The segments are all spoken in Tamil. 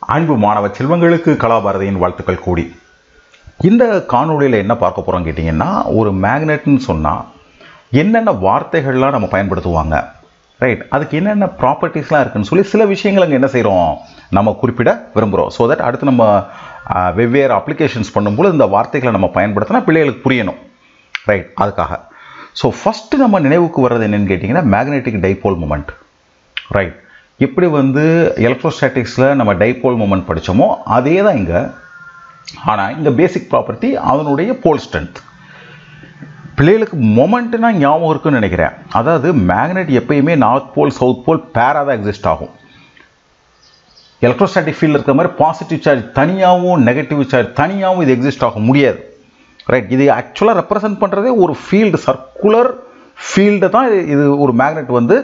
அன்பு மாணவ செல்வங்களுக்கு கலாபாரதியின் வாழ்த்துக்கள் கூடி இந்த காணொளியில் என்ன பார்க்க போகிறோம் கேட்டிங்கன்னா ஒரு மேக்னெட்னு சொன்னால் என்னென்ன வார்த்தைகள்லாம் நம்ம பயன்படுத்துவாங்க ரைட் அதுக்கு என்னென்ன ப்ராப்பர்ட்டிஸ்லாம் இருக்குன்னு சொல்லி சில விஷயங்கள் அங்கே என்ன செய்கிறோம் நம்ம குறிப்பிட விரும்புகிறோம் ஸோ தட் அடுத்து நம்ம ஆஹ், வெவ்வேறு அப்ளிகேஷன்ஸ் பண்ணும்போது இந்த வார்த்தைகளை நம்ம பயன்படுத்தினா பிள்ளைகளுக்கு புரியணும் ரைட் அதுக்காக ஸோ ஃபஸ்ட்டு நம்ம நினைவுக்கு வர்றது என்னன்னு கேட்டிங்கன்னா மேக்னெட்டிக் டைபோல் மூமெண்ட் ரைட் எப்படி வந்து எலக்ட்ரோஸ்டாட்டிக்ஸில் நம்ம டைபோல் மூமெண்ட் படித்தோமோ அதே தான் இங்கே ஆனால் இந்த பேசிக் ப்ராப்பர்ட்டி அதனுடைய போல் ஸ்ட்ரென்த் பிள்ளைகளுக்கு மொமெண்ட்னா ஞாபகம் இருக்குன்னு நினைக்கிறேன் அதாவது மேக்னெட் எப்பயுமே நார்த் போல் சவுத் போல் பேராக தான் எக்ஸிஸ்ட் ஆகும் எலக்ட்ரோஸ்டாட்டிக் ஃபீல்டில் இருக்கிற மாதிரி பாசிட்டிவ் சார்ஜ் தனியாகவும் நெகட்டிவ் சார்ஜ் தனியாகவும் இது எக்ஸிஸ்ட் ஆக முடியாது ரைட் இது ஆக்சுவலாக ரெப்ரசன்ட் பண்ணுறதே ஒரு ஃபீல்டு சர்க்குலர் ஃபீல்டை தான் இது- இது ஒரு மேக்னெட் வந்து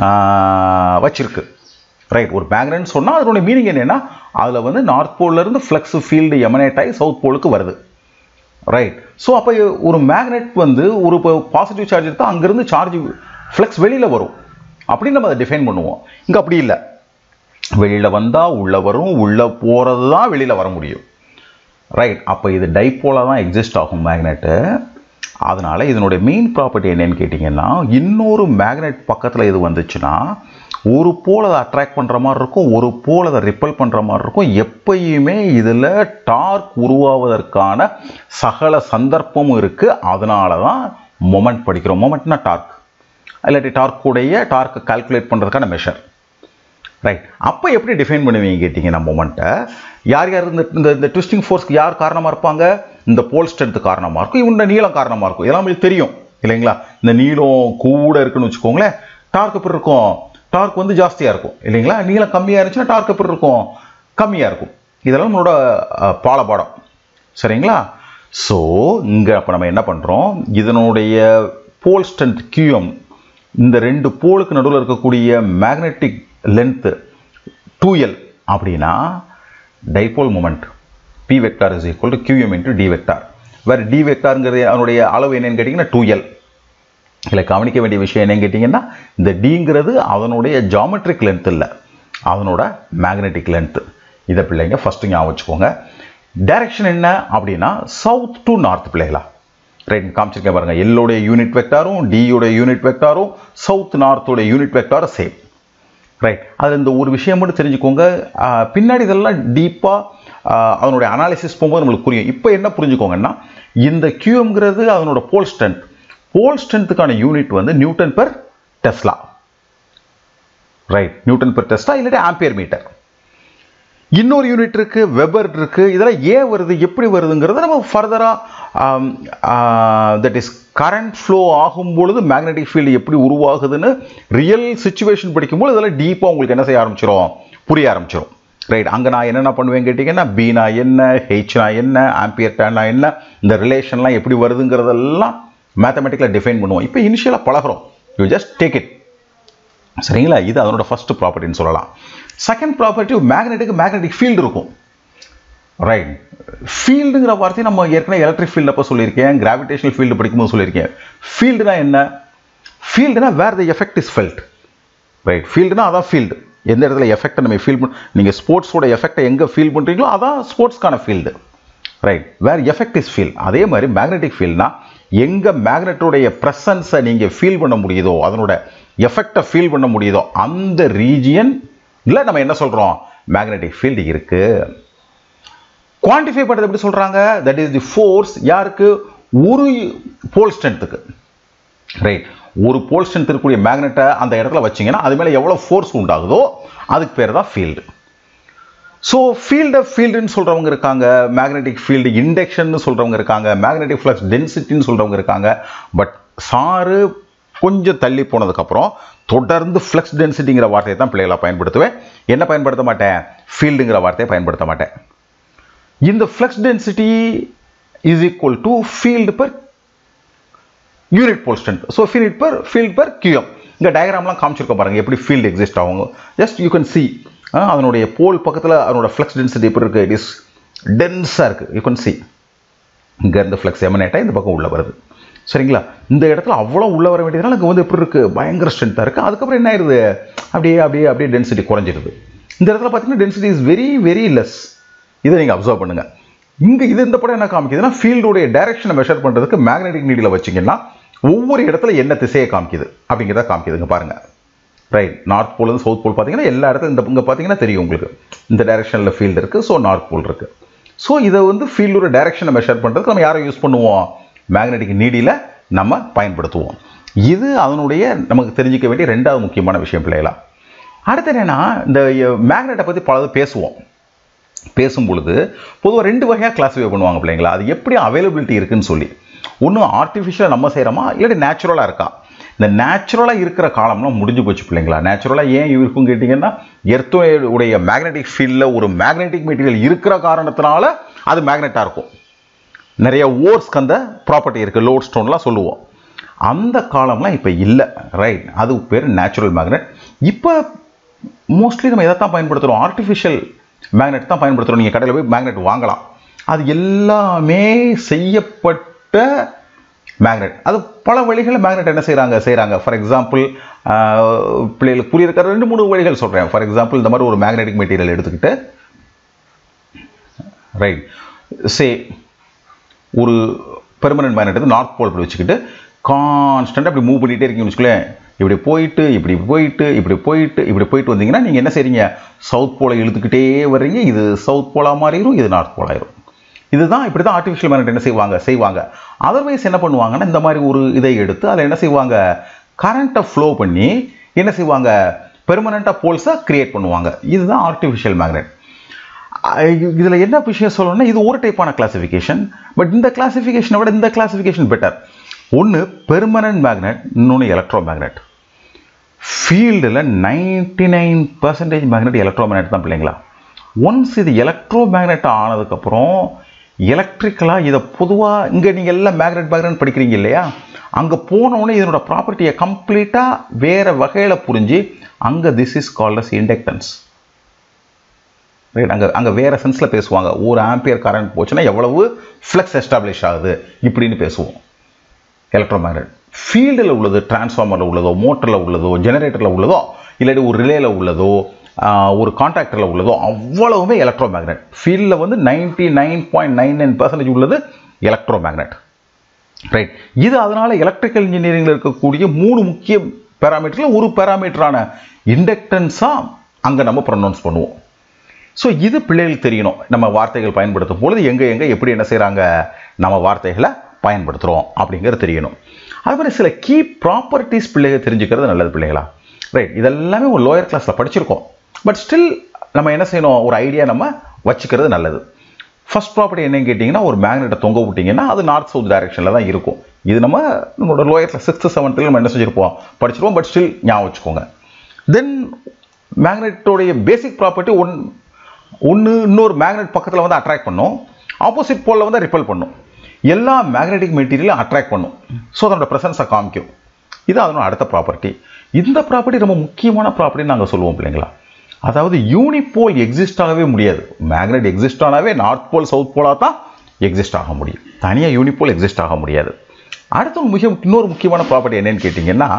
ஆஹ், வச்சிருக்கு ரைட் ஒரு மேக்னெட்னு சொன்னால் அதனுடைய மீனிங் என்னென்னா அதில் வந்து நார்த் போல்லேருந்து ஃப்ளெக்ஸ் ஃபீல்டு எமனேட் ஆகி சவுத் போலுக்கு வருது ரைட் ஸோ அப்போ ஒரு மேக்னெட் வந்து ஒரு இப்போ பாசிட்டிவ் சார்ஜ் எடுத்தால் அங்கேருந்து சார்ஜ் ஃப்ளெக்ஸ் வெளியில் வரும் அப்படின்னு நம்ம அதை டிஃபைன் பண்ணுவோம் இங்கே அப்படி இல்லை வெளியில் வந்தால் உள்ளே வரும் உள்ளே போகிறது தான் வெளியில் வர முடியும் ரைட் அப்போ இது டைப்போலாக தான் எக்ஸிஸ்ட் ஆகும் மேக்னெட்டு அதனால் இதனுடைய மெயின் ப்ராப்பர்ட்டி என்னன்னு கேட்டிங்கன்னா இன்னொரு மேக்னெட் பக்கத்தில் இது வந்துச்சுன்னா ஒரு போல் அதை அட்ராக்ட் பண்ணுற மாதிரி இருக்கும் ஒரு போல் அதை ரிப்பல் பண்ணுற மாதிரி இருக்கும் எப்பயுமே இதில் டார்க் உருவாவதற்கான சகல சந்தர்ப்பமும் இருக்குது அதனால தான் மொமெண்ட் படிக்கிறோம் மொமெண்ட்னா டார்க் இல்லாட்டி டார்க்குடைய டார்க்கை கால்குலேட் பண்ணுறதுக்கான மெஷர் ரைட் அப்போ எப்படி டிஃபைன் பண்ணுவீங்க கேட்டிங்கன்னா மொமெண்ட்டை யார் யார் இந்த இந்த இந்த ட்விஸ்டிங் ஃபோர்ஸ்க்கு யார் காரணமாக இருப்பாங்க இந்த போல் ஸ்ட்ரென்த் காரணமாக இருக்கும் இவங்க நீளம் காரணமாக இருக்கும் இதெல்லாம் உங்களுக்கு தெரியும் இல்லைங்களா இந்த நீளம் கூட இருக்குன்னு வச்சுக்கோங்களேன் டார்க் எப்படி இருக்கும் டார்க் வந்து ஜாஸ்தியாக இருக்கும் இல்லைங்களா நீளம் கம்மியாக இருந்துச்சுன்னா டார்க் எப்படி இருக்கும் கம்மியாக இருக்கும் இதெல்லாம் நம்மளோட அஹ், பாலபாடம் சரிங்களா ஸோ இங்கே அப்போ நம்ம என்ன பண்ணுறோம் இதனுடைய போல் ஸ்ட்ரென்த் கியூஎம் இந்த ரெண்டு போலுக்கு நடுவில் இருக்கக்கூடிய மேக்னெட்டிக் லென்த்து டூ எல் அப்படின்னா dipole moment P vector is equal to QM into D vector வேறு டி வெக்டாருங்கிறது அதனுடைய அளவு என்னன்னு கேட்டிங்கன்னா டூ எல் இதில் கவனிக்க வேண்டிய விஷயம் என்னன்னு கேட்டிங்கன்னா இந்த டிங்கிறது அதனுடைய ஜாமெட்ரிக் லென்த் இல்லை அதனோட மேக்னெட்டிக் லென்த்து இதை பிள்ளைங்க ஃபஸ்ட்டு ஞாபகம் வச்சுக்கோங்க டைரக்ஷன் என்ன அப்படின்னா சவுத் டு நார்த் பிள்ளைகளா ரைட் காமிச்சிருக்கேன் பாருங்க எல்லோடைய யூனிட் வெக்டாரும் டியோடைய யூனிட் வெக்டாரும் சவுத் நார்த்தோட யூனிட் வெக்டாரும் சேம் ரைட் அதில் இந்த ஒரு விஷயம் மட்டும் தெரிஞ்சுக்கோங்க ஆஹ் பின்னாடி இதெல்லாம் டீப்பாக அதனுடைய அனாலிசிஸ் போகும்போது நம்மளுக்கு புரியும் இப்போ என்ன புரிஞ்சுக்கோங்கன்னா இந்த கியூங்கிறது அதனோட போல் ஸ்ட்ரென்த் போல் ஸ்ட்ரென்த்துக்கான யூனிட் வந்து newton per tesla right newton per tesla இல்லாட்டி ஆம்பியர் மீட்டர் இன்னொரு யூனிட் இருக்கு வெபர் இருக்கு இதெல்லாம் ஏன் வருது எப்படி வருதுங்கிறத நம்ம ஃபர்தராக தட் இஸ் கரண்ட் ஃப்ளோ ஆகும் பொழுது மேக்னெட்டிக் ஃபீல்டு எப்படி உருவாகுதுன்னு ரியல் சுச்சுவேஷன் படிக்கும்போது இதெல்லாம் டீப்பாக உங்களுக்கு என்ன செய்ய ஆரம்பிச்சிரும் புரிய ஆரம்பிச்சிரும் ரைட் அங்கே நான் என்னென்ன பண்ணுவேன் கேட்டிங்கன்னா பீனா என்ன ஹெச்னா என்ன ஆம்பியர் டேனா என்ன இந்த ரிலேஷன்லாம் எப்படி வருதுங்கிறதெல்லாம் மேத்தமெட்டிக்கில் டிஃபைன் பண்ணுவோம் இப்போ இனிஷியலாக பழகுறோம் யூ ஜஸ்ட் டேக் இட் சரிங்களா இது அதனோட ஃபர்ஸ்ட் ப்ராப்பர்ட்டின்னு சொல்லலாம் செகண்ட் ப்ராப்பர்ட்டி மேக்னெட்டுக்கு மேக்னெட்டிக் ஃபீல்டு இருக்கும் ரைட் ஃபீல்டுங்கிற வார்த்தையை நம்ம ஏற்கனவே எலக்ட்ரிக் ஃபீல்டு அப்போ சொல்லியிருக்கேன் கிராவிடேஷனல் ஃபீல்டு படிக்கும்போது சொல்லியிருக்கேன் ஃபீல்டுனா என்ன ஃபீல்டுனா where the effect is felt right ஃபீல்டுனா அதான் ஃபீல்டு எந்த இடத்துல எஃபெக்டை நம்ம ஃபீல் பண்ண நீங்கள் ஸ்போர்ட்ஸோட எஃபெக்டை எங்கே ஃபீல் பண்ணுறீங்களோ அதான் ஸ்போர்ட்ஸ்க்கான field right where effect is feel அதே மாதிரி மேக்னெட்டிக் ஃபீல்ட்னா எங்கே மேக்னெட்டோடைய ப்ரெசன்ஸை நீங்கள் ஃபீல் பண்ண முடியுதோ அதனோட எஃபெக்டை ஃபீல் பண்ண முடியுதோ அந்த ரீஜியன் இல்லை நம்ம என்ன சொல்கிறோம் மேக்னெட்டிக் ஃபீல்டு இருக்குது குவான்டிஃபை பண்ணுறது எப்படி சொல்கிறாங்க தட் இஸ் தி ஃபோர்ஸ் யாருக்கு ஒரு போல் ஸ்ட்ரென்த்துக்கு ரைட் ஒரு போல் ஸ்ட்ரென்த் இருக்கக்கூடிய மேக்னெட்டை அந்த இடத்துல வச்சீங்கன்னா அது மேலே எவ்வளோ ஃபோர்ஸ் உண்டாகுதோ அதுக்கு பேர் தான் ஃபீல்டு ஸோ ஃபீல்டு ஃபீல்டுன்னு சொல்கிறவங்க இருக்காங்க மேக்னெட்டிக் ஃபீல்டு இண்டக்ஷன் சொல்கிறவங்க இருக்காங்க மேக்னெட்டிக் ஃப்ளக்ஸ் டென்சிட்டின்னு சொல்கிறவங்க இருக்காங்க பட் சாரு கொஞ்சம் தள்ளி போனதுக்கப்புறம் தொடர்ந்து ஃப்ளக்ஸ் டென்சிட்டிங்கிற வார்த்தையை தான் பிள்ளைகளை பயன்படுத்துவேன் என்ன பயன்படுத்த மாட்டேன் ஃபீல்டுங்கிற வார்த்தையை பயன்படுத்த மாட்டேன் இந்த flux density is equal to field per unit pole strength so field per field per QM இங்கே டயக்ராம்லாம் காமிச்சிருக்கோம் பாருங்க எப்படி ஃபீல்டு எக்ஸிஸ்ட் ஆகும் ஜஸ்ட் யூ கேன் சி அதனுடைய போல் பக்கத்தில் அதனோட ஃப்ளக்ஸ் டென்சிட்டி எப்படி இருக்குது இட் இஸ் டென்ஸாக இருக்குது யூ கேன் சி இங்கேருந்து ஃப்ளக்ஸ் எமனேட்டாக இந்த பக்கம் உள்ள வருது சரிங்களா இந்த இடத்துல அவ்வளோ உள்ள வர வேண்டியதுனால இங்கே வந்து எப்படி இருக்குது பயங்கர ஸ்ட்ரென்த்தாக இருக்குது அதுக்கப்புறம் என்ன ஆயிடுது அப்படியே அப்படியே அப்படியே டென்சிட்டி குறைஞ்சிருது இந்த இடத்துல பார்த்தீங்கன்னா density is very very less இதை நீங்கள் அப்சர்வ் பண்ணுங்க இங்கே இது இந்த படம் என்ன காமிக்குதுன்னா ஃபீல்டுடைய டைரக்ஷனை மெஷர் பண்ணுறதுக்கு மேக்னெட்டிக் நீடில் வச்சிங்கன்னா ஒவ்வொரு இடத்துல என்ன திசையை காமிக்குது அப்படிங்கிறத காமிக்குதுங்க பாருங்க ரைட் நார்த் போல் இருந்து சவுத் போல் பார்த்தீங்கன்னா எல்லா இடத்துல இந்த இங்கே பார்த்தீங்கன்னா தெரியும் உங்களுக்கு இந்த டைரக்ஷனில் ஃபீல்டு இருக்குது ஸோ நார்த் போல் இருக்குது ஸோ இதை வந்து ஃபீல்டோட டைரக்ஷனை மெஷர் பண்ணுறதுக்கு நம்ம யாரை யூஸ் பண்ணுவோம் மேக்னெட்டிக் நீடியில் நம்ம பயன்படுத்துவோம் இது அதனுடைய நமக்கு தெரிஞ்சிக்க வேண்டிய ரெண்டாவது முக்கியமான விஷயம் பிள்ளைகளா அடுத்து என்னன்னா இந்த மேக்னெட்டை பற்றி பலது பேசுவோம் பேசும் பொழுது பொதுவாக ரெண்டு வகையாக கிளாஸிஃபை பண்ணுவாங்க பிள்ளைங்களா அது எப்படி அவைலபிலிட்டி இருக்குன்னு சொல்லி ஒன்று ஆர்டிஃபிஷியலாக நம்ம செய்கிறோமா இல்லாட்டி நேச்சுரலாக இருக்கா இந்த நேச்சுரலாக இருக்கிற காலம்லாம் முடிஞ்சு போச்சு பிள்ளைங்களா நேச்சுரலாக ஏன் இருக்கும் கேட்டிங்கன்னா எர்த்தோ உடைய மேக்னெட்டிக் ஃபீல்டில் ஒரு மேக்னெட்டிக் மெட்டீரியல் இருக்கிற காரணத்தினால அது மேக்னெட்டாக இருக்கும் நிறைய ஓர்ஸ்க்கு அந்த ப்ராப்பர்ட்டி இருக்குது லோட் ஸ்டோன்லாம் சொல்லுவோம் அந்த காலம்லாம் இப்போ இல்லை ரைட் அது பேர் நேச்சுரல் மேக்னெட் இப்போ மோஸ்ட்லி நம்ம எதை தான் பயன்படுத்துகிறோம் ஆர்டிஃபிஷியல் மேக்னெட் தான் பயன்படுத்துகிறோம் நீங்கள் கடையில் போய் மேக்னெட் வாங்கலாம் அது எல்லாமே செய்யப்பட்ட மேக்னெட் அது பல வழிகளில் மேக்னெட் என்ன செய்கிறாங்க செய்கிறாங்க ஃபார் எக்ஸாம்பிள் பிள்ளைகளுக்கு புரியிருக்கிற ரெண்டு மூணு வழிகள் சொல்கிறேன் ஃபார் எக்ஸாம்பிள் இந்த மாதிரி ஒரு மேக்னெட்டிக் மெட்டீரியல் எடுத்துக்கிட்டு ரைட் சே ஒரு பெர்மனன்ட் மேக்னெட் வந்து நார்த் போல் இப்படி வச்சுக்கிட்டு கான்ஸ்டண்ட்டாக இப்படி மூவ் பண்ணிகிட்டே இருக்கீங்கன்னு வச்சுக்கலேன் இப்படி போயிட்டு இப்படி போயிட்டு இப்படி போயிட்டு இப்படி போயிட்டு வந்தீங்கன்னா நீங்கள் என்ன செய்றீங்க சவுத் போலை இழுத்துக்கிட்டே வர்றீங்க இது சவுத் போலாக மாறிடும் இது நார்த் போலாயிரும் இதுதான் இப்படி தான் ஆர்டிஃபிஷியல் மேக்னெட் என்ன செய்வாங்க செய்வாங்க அதர்வைஸ் என்ன பண்ணுவாங்கன்னா இந்த மாதிரி ஒரு இதை எடுத்து அதில் என்ன செய்வாங்க கரண்ட்டை ஃப்ளோ பண்ணி என்ன செய்வாங்க பெர்மனண்ட்டாக போல்ஸை கிரியேட் பண்ணுவாங்க இதுதான் ஆர்டிஃபிஷியல் மேக்னெட் இதில் என்ன விஷயம் சொல்லணும்னா இது ஒரு டைப்பான கிளாசிஃபிகேஷன் பட் இந்த கிளாசிஃபிகேஷனை விட இந்த கிளாசிஃபிகேஷன் பெட்டர் ஒன்று பெர்மனன்ட் மேக்னெட் இன்னொன்று எலக்ட்ரோ மேக்னெட் ஃபீல்டில் ninety nine percentage magnet electromagnet தான் பிள்ளைங்களா ஒன்ஸ் இது எலக்ட்ரோ மேக்னெட் ஆனதுக்கப்புறம் எலக்ட்ரிக்கலாக இதை பொதுவாக இங்கே நீங்கள் எல்லாம் மேக்னெட் மேக்னெட் படிக்கிறீங்க இல்லையா அங்கே போனவுடனே இதனோட ப்ராப்பர்ட்டியை கம்ப்ளீட்டாக வேறு வகையில் புரிஞ்சு அங்கே this is called as inductance right அங்கே அங்கே வேறு சென்ஸில் பேசுவாங்க ஒரு ஆம்பியர் கரண்ட் போச்சுன்னா எவ்வளவு ஃப்ளெக்ஸ் எஸ்டாப்ளிஷ் ஆகுது இப்படின்னு பேசுவோம் எலக்ட்ரோ மேக்னெட் ஃபீல்டில் உள்ளது டிரான்ஸ்ஃபார்மரில் உள்ளதோ மோட்டரில் உள்ளதோ ஜெனரேட்டரில் உள்ளதோ இல்லாட்டி ஒரு ரிலேயில் உள்ளதோ ஒரு கான்டாக்டரில் உள்ளதோ அவ்வளவுமே எலக்ட்ரோ மேக்னெட் ஃபீல்டில் வந்து ninety nine point nine nine percentage உள்ளது எலக்ட்ரோ மேக்னெட் ரைட் இது அதனால் எலக்ட்ரிக்கல் இன்ஜினியரிங்கில் இருக்கக்கூடிய மூணு முக்கிய பேராமீட்டரில் ஒரு பேராமீட்டரான இண்டக்டன்ஸாக அங்கே நம்ம ப்ரொனவுன்ஸ் பண்ணுவோம் ஸோ இது பிள்ளைகளுக்கு தெரியணும் நம்ம வார்த்தைகள் பயன்படுத்தும் பொழுது எங்கே எங்கே எப்படி என்ன செய்கிறாங்க நம்ம வார்த்தைகளை பயன்படுத்துகிறோம் அப்படிங்கிறது தெரியணும் அது மாதிரி சில கீ ப்ராப்பர்ட்டிஸ் பிள்ளைகள் தெரிஞ்சுக்கிறது நல்லது பிள்ளைகளா ரைட் இதெல்லாமே ஒரு லோயர் கிளாஸில் படிச்சிருக்கோம் பட் ஸ்டில் நம்ம என்ன செய்யணும் ஒரு ஐடியா நம்ம வச்சுக்கிறது நல்லது ஃபர்ஸ்ட் ப்ராப்பர்ட்டி என்னன்னு கேட்டிங்கன்னா ஒரு மேக்னெட்டை தொங்க விட்டிங்கன்னா அது நார்த் சவுத் டைரக்ஷனில் தான் இருக்கும் இது நம்ம நம்மளோட லோயர் கிளாஸ் சிக்ஸ்த்து செவன்த்தில் நம்ம என்ன செஞ்சுருப்போம் படிச்சிருப்போம் பட் ஸ்டில் ஞாபகம் வச்சுக்கோங்க தென் மேக்னெட்டோடைய பேசிக் ப்ராப்பர்ட்டி ஒன் ஒன்று இன்னொரு மேக்னெட் பக்கத்தில் வந்து அட்ராக்ட் பண்ணும் ஆப்போசிட் போலில் வந்து ரிப்பல் பண்ணும் எல்லா மேக்னெட்டிக் மெட்டீரியலும் அட்ராக்ட் பண்ணும் ஸோ அதனோட ப்ரெசன்ஸை காமிக்கும் இது அதனோட அடுத்த ப்ராப்பர்ட்டி இந்த ப்ராப்பர்ட்டி ரொம்ப முக்கியமான ப்ராப்பர்ட்டின்னு நாங்கள் சொல்லுவோம் பிள்ளைங்களா அதாவது யூனிபோல் எக்ஸிஸ்ட் ஆகவே முடியாது மேக்னெட் எக்ஸிஸ்ட் ஆனாவே நார்த் போல் சவுத் போலாக தான் எக்ஸிஸ்ட் ஆக முடியும் தனியாக யூனிபோல் எக்ஸிஸ்ட் ஆக முடியாது அடுத்த ஒரு மிக இன்னொரு முக்கியமான ப்ராப்பர்ட்டி என்னன்னு கேட்டிங்கன்னா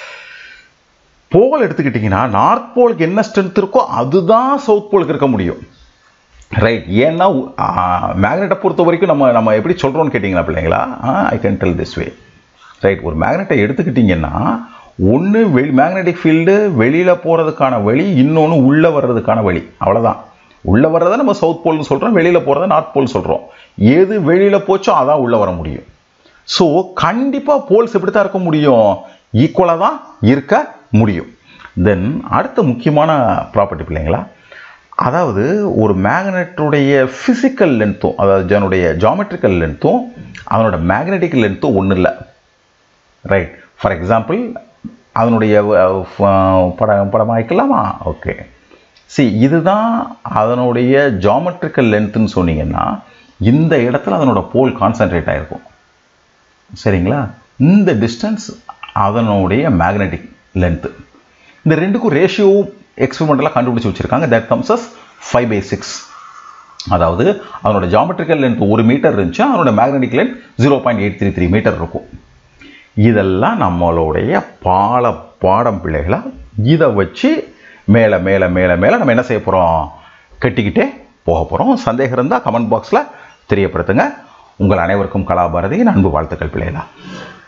போல் எடுத்துக்கிட்டிங்கன்னா நார்த் போலுக்கு என்ன ஸ்ட்ரென்த் இருக்கோ அதுதான் சவுத் போலுக்கு இருக்க முடியும் ரைட் ஏன்னா மேக்னெட்டை பொறுத்த வரைக்கும் நம்ம நம்ம எப்படி சொல்கிறோன்னு கேட்டிங்களா பிள்ளைங்களா I can tell this way right ஒரு மேக்னெட்டை எடுத்துக்கிட்டிங்கன்னா ஒன்று வெளி மேக்னெட்டிக் ஃபீல்டு வெளியில் போகிறதுக்கான வழி இன்னொன்று உள்ளே வர்றதுக்கான வழி அவ்வளோதான் உள்ளே வர்றதை நம்ம சவுத் போல்னு சொல்கிறோம் வெளியில் போகிறத நார்த் போல் சொல்கிறோம் எது வெளியில் போச்சோ அதான் உள்ளே வர முடியும் ஸோ கண்டிப்பாக போல்ஸ் எப்படி தான் இருக்க முடியும் ஈக்குவலாக தான் இருக்க முடியும் தென் அடுத்த முக்கியமான ப்ராப்பர்ட்டி பிள்ளைங்களா அதாவது ஒரு மேக்னெட்டுடைய ஃபிசிக்கல் லென்த்தும் அதாவது அதனுடைய ஜாமெட்ரிக்கல் லென்த்தும் அதனோட மேக்னெட்டிக் லென்த்தும் ஒன்றும் இல்லை ரைட் ஃபார் எக்ஸாம்பிள் அதனுடைய படம் படமாக வைக்கலாமா ஓகே சி இதுதான் அதனுடைய ஜாமெட்ரிக்கல் லென்த்துன்னு சொன்னீங்கன்னா இந்த இடத்துல அதனோட போல் கான்சன்ட்ரேட் ஆகிருக்கும் சரிங்களா இந்த டிஸ்டன்ஸ் அதனுடைய மேக்னெட்டிக் லென்த்து இந்த ரெண்டுக்கும் ரேஷியோ எக்ஸ்பெரிமெண்டலாக கண்டுபிடிச்சி வச்சுருக்காங்க that comes as five by six அதாவது அதனோட ஜாமெட்ரிக்கல் லென்த் ஒரு மீட்டர் இருந்துச்சு அதனோட magnetic length zero point eight three three metre இருக்கும் இதெல்லாம் நம்மளுடைய பால பாடம் பிள்ளைகளாக இதை வச்சு மேலே மேலே மேலே மேலே நம்ம என்ன செய்ய போகிறோம் கட்டிக்கிட்டே போக போகிறோம் சந்தேகம் இருந்தால் கமெண்ட் பாக்ஸில் தெரியப்படுத்துங்க உங்கள் அனைவருக்கும் கலாபாரதியின் அன்பு வாழ்த்துக்கள் பிள்ளைகளா